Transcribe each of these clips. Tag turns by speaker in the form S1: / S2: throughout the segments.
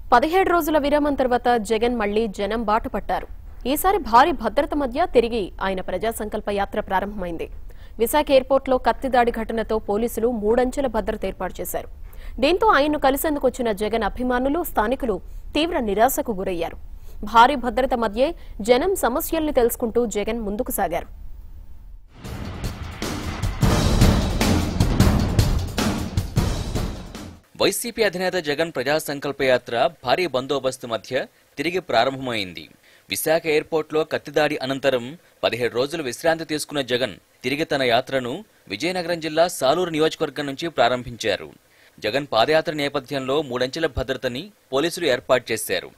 S1: పదిహేడు రోజుల విరామం తర్వాత జగన్ మళ్లీ జనం బాట పట్టారు ఈసారి భారీ భద్రత మధ్య తిరిగి ఆయన ప్రజా సంకల్ప యాత్ర ప్రారంభమైంది విశాఖ ఎయిర్పోర్ట్లో కత్తిదాడి ఘటనతో పోలీసులు మూడంచెల భద్రత ఏర్పాటు చేశారు దీంతో ఆయన్ను కలిసేందుకు వచ్చిన జగన్ అభిమానులు స్థానికులు తీవ్ర నిరాశకు గురయ్యారు భారీ భద్రత మధ్యే జనం సమస్యల్ని తెలుసుకుంటూ జగన్ ముందుకు సాగారు
S2: వైసీపీ అధినేత జగన్ ప్రజా సంకల్ప యాత్ర భారీ బందోబస్తు మధ్య తిరిగి ప్రారంభమైంది విశాఖ ఎయిర్పోర్ట్లో కత్తిదాడి అనంతరం పదిహేడు రోజులు విశ్రాంతి తీసుకున్న జగన్ తిరిగి తన యాత్రను విజయనగరం జిల్లా సాలూరు నియోజకవర్గం నుంచి ప్రారంభించారు జగన్ పాదయాత్ర నేపథ్యంలో మూడంచెల భద్రతని పోలీసులు ఏర్పాటు చేశారు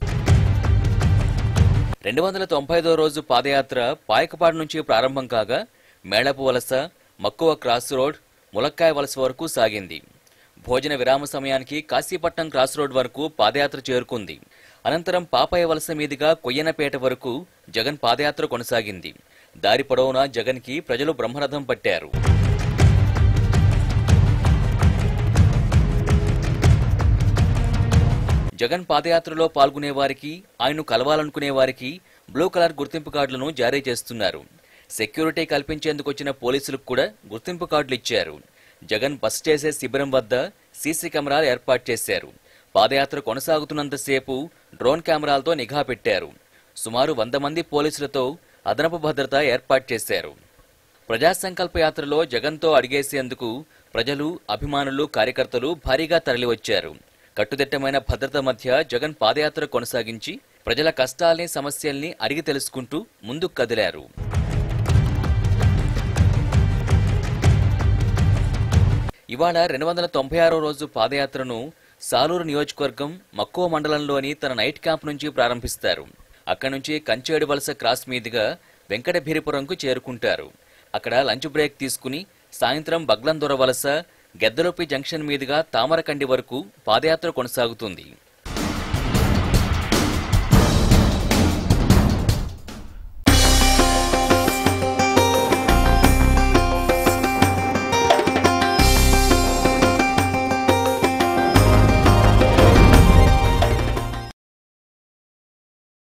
S2: రెండు వందల తొంభై ఐదో రోజు పాదయాత్ర పాయకపాడు నుంచి ప్రారంభం కాగా మేళపు వలస మక్కువ క్రాస్ రోడ్ ములక్కాయ వలస వరకు సాగింది భోజన విరామ సమయానికి కాశీపట్నం క్రాస్ రోడ్ వరకు పాదయాత్ర చేరుకుంది అనంతరం పాపయ్య వలస మీదుగా కొయ్యనపేట వరకు జగన్ పాదయాత్ర కొనసాగింది దారి పొడవునా జగన్కి ప్రజలు బ్రహ్మరథం పట్టారు జగన్ పాదయాత్రలో పాల్గొనే వారికి ఆయన్ను కలవాలనుకునే వారికి బ్లూ కలర్ గుర్తింపు కార్డులను జారీ చేస్తున్నారు సెక్యూరిటీ కల్పించేందుకు వచ్చిన పోలీసులకు కూడా గుర్తింపు కార్డులు ఇచ్చారు జగన్ బస్ చేసే శిబిరం వద్ద సీసీ కెమెరాలు ఏర్పాటు చేశారు పాదయాత్ర కొనసాగుతున్నంతసేపు డ్రోన్ కెమెరాలతో నిఘా పెట్టారు సుమారు వంద మంది పోలీసులతో అదనపు భద్రత ఏర్పాటు చేశారు ప్రజా సంకల్ప యాత్రలో జగన్తో అడిగేసేందుకు ప్రజలు అభిమానులు కార్యకర్తలు భారీగా తరలివచ్చారు కట్టుదిట్టమైన భద్రత మధ్య జగన్ పాదయాత్ర కొనసాగించి ప్రజల కష్టాల్ని సమస్యల్ని అడిగి తెలుసుకుంటూ ముందుకు కదిలారు ఇవాళ రెండు వందల తొంభై ఆరో రోజు పాదయాత్రను సాలూరు నియోజకవర్గం మక్కువ మండలంలోని తన నైట్ క్యాంప్ నుంచి ప్రారంభిస్తారు అక్కడి నుంచి కంచేడు వలస క్రాస్ మీదుగా వెంకటభీరిపురంకు చేరుకుంటారు అక్కడ లంచ్ బ్రేక్ తీసుకుని సాయంత్రం బగ్లందొర వలస గెద్దలోపి జంక్షన్ మీదుగా తామరకండి వరకు పాదయాత్ర కొనసాగుతుంది